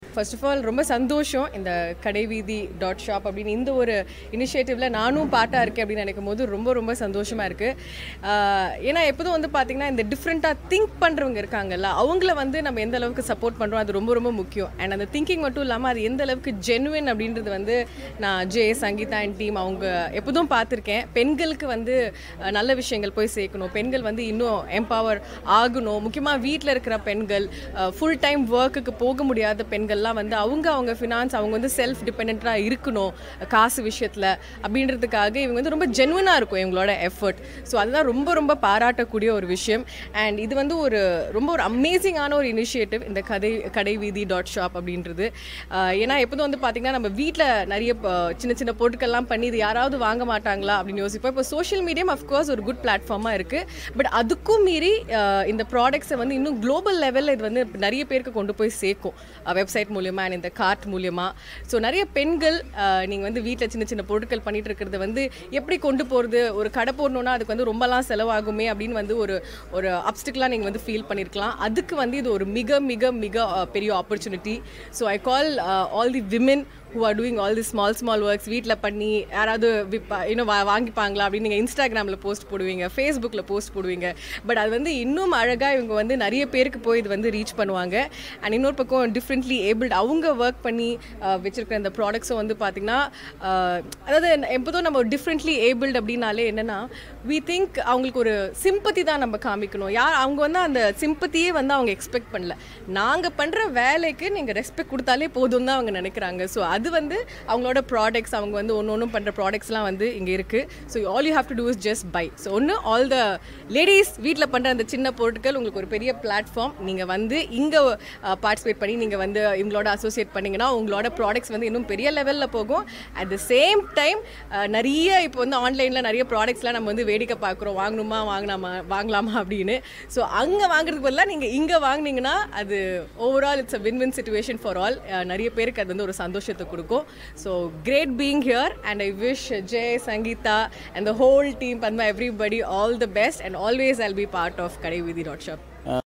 first of all ரொம்ப சந்தோஷம் இந்த கடைவீதி டாட் ஷாப் அப்படின்னு இந்த ஒரு இனிஷியேட்டிவில் நானும் பாட்டாக இருக்கேன் அப்படின்னு நினைக்கும் போது ரொம்ப ரொம்ப சந்தோஷமாக இருக்குது ஏன்னா எப்போதும் வந்து பார்த்திங்கன்னா இந்த டிஃப்ரெண்ட்டாக திங்க் பண்ணுறவங்க இருக்காங்கல்ல அவங்கள வந்து நம்ம எந்த அளவுக்கு சப்போர்ட் பண்ணுறோம் அது ரொம்ப ரொம்ப முக்கியம் அண்ட் அந்த திங்கிங் மட்டும் இல்லாமல் அது எந்த அளவுக்கு ஜெனுவின் அப்படின்றது வந்து நான் ஜே சங்கீதா அண்ட் டீம் அவங்க எப்போதும் பார்த்துருக்கேன் பெண்களுக்கு வந்து அஹ், நல்ல விஷயங்கள் போய் சேர்க்கணும் பெண்கள் வந்து இன்னும் எம்பவர் ஆகணும் முக்கியமாக வீட்டில் இருக்கிற பெண்கள் ஃபுல் டைம் ஒர்க்குக்கு போக முடியாத பெண்கள்லாம் வந்து அவங்க அவங்க ஃபினான்ஸ் அவங்க வந்து செல்ஃப் டிபெண்ட்டாக இருக்கணும் காசு விஷயத்தில் அப்படின்றதுக்காக இவங்க வந்து ரொம்ப ஜென்வனாக இருக்கும் இவங்களோட எஃபர்ட் ஸோ அதுதான் ரொம்ப ரொம்ப பாராட்டக்கூடிய ஒரு விஷயம் அண்ட் இது வந்து ஒரு ரொம்ப ஒரு அமேசிங்கான ஒரு இனிஷியேட்டிவ் இந்த கதை கடை வீதி டாட் ஷாப் அப்படின்றது அஹ், ஏன்னா எப்போதும் வந்து பார்த்திங்கன்னா நம்ம வீட்டில் நிறைய ப- சின்ன சின்ன பொருட்கள்லாம் பண்ணி இது யாராவது வாங்க மாட்டாங்களா அப்படின்னு யோசிப்போம் இப்போ சோஷியல் மீடியம் அஃப்கோர்ஸ் ஒரு குட் பிளாட்ஃபார்மாக இருக்குது பட் அதுக்கும் மீறி அஹ், இந்த ப்ராடக்ட்ஸை வந்து இன்னும் குளோபல் லெவலில் இது வந்து நிறைய பேருக்கு கொண்டு போய் சேர்க்கும் வெப்சைட் மூலியமாக அண்ட் இந்த கார்ட் மூலியமாக ஸோ நிறைய பெண்கள் நீங்கள் வந்து வீட்டில் சின்ன சின்ன பொருட்கள் பண்ணிட்டு இருக்கிறது வந்து எப்படி கொண்டு போகிறது ஒரு கடை போடணுன்னா அதுக்கு வந்து ரொம்பலாம் செலவாகுமே அப்படின்னு வந்து ஒரு ஒரு அப்டிக்கலாக நீங்கள் வந்து ஃபீல் பண்ணியிருக்கலாம் அதுக்கு வந்து இது ஒரு மிக மிக மிக அஹ், பெரிய opportunity so I call all the women who are doing all the small small works வீட்டில் பண்ணி யாராவது விப்பா இன்னும் வா வாங்கிப்பாங்களா அப்படின்னு நீங்கள் இன்ஸ்டாகிராமில் போஸ்ட் போடுவீங்க ஃபேஸ்புக்கில் போஸ்ட் போடுவீங்க பட் அது வந்து இன்னும் அழகாக இவங்க வந்து நிறைய பேருக்கு போய் இது வந்து ரீச் பண்ணுவாங்க அண்ட் இன்னொரு பக்கம் டிஃப்ரெண்ட்லி ஏபிள்ட் அவங்க ஒர்க் பண்ணி அஹ், வச்சிருக்கிற இந்த ப்ராடக்ட்ஸும் வந்து பார்த்திங்கன்னா அஹ், அதாவது எப்போதும் நம்ம டிஃப்ரெண்ட்லி ஏபிள்ட் அப்படின்னாலே என்னென்னா வி திங்க் அவங்களுக்கு ஒரு சிம்பத்தி தான் நம்ம காமிக்கணும் யார் அவங்க வந்து அந்த சிம்பத்தியே வந்து அவங்க எக்ஸ்பெக்ட் பண்ணல நாங்கள் பண்ணுற வேலைக்கு நீங்கள் ரெஸ்பெக்ட் கொடுத்தாலே போதும் தான் அவங்க நினைக்கிறாங்க ஸோ அது வந்து அவங்களோட ப்ராடக்ட்ஸ் அவங்க வந்து ஒன்று ஒன்றும் பண்ணுற ப்ராடக்ட்ஸ்லாம் வந்து இங்கே இருக்குது so all you have to do is just buy so ஒன்று ஆல் த லேடிஸ் வீட்டில் பண்ணுற அந்த சின்ன பொருட்கள் உங்களுக்கு ஒரு பெரிய பிளாட்ஃபார்ம் நீங்கள் வந்து இங்கே பார்ட்டிசிபேட் பண்ணி நீங்கள் வந்து இவங்களோட அசோசியேட் பண்ணீங்கன்னா உங்களோட ப்ராடக்ட்ஸ் வந்து இன்னும் பெரிய லெவலில் போகும் அட் த சேம் டைம் நிறைய இப்போ வந்து ஆன்லைனில் நிறைய ப்ராடக்ட்ஸ்லாம் நம்ம வந்து வேடிக்கை பார்க்குறோம் வாங்கணுமா வாங்கலாமா வாங்கலாமா அப்படின்னு ஸோ அங்கே வாங்குறதுக்கு பதிலாக நீங்கள் இங்கே வாங்குனீங்கன்னா அது overall it's a win win situation for all நிறைய பேருக்கு அது வந்து ஒரு சந்தோஷத்தை கொடுக்கும் so great being here and I wish Jai Sangeetha and the whole team Padma everybody all the best and always I'll be part of Kadai Vidhi dot shop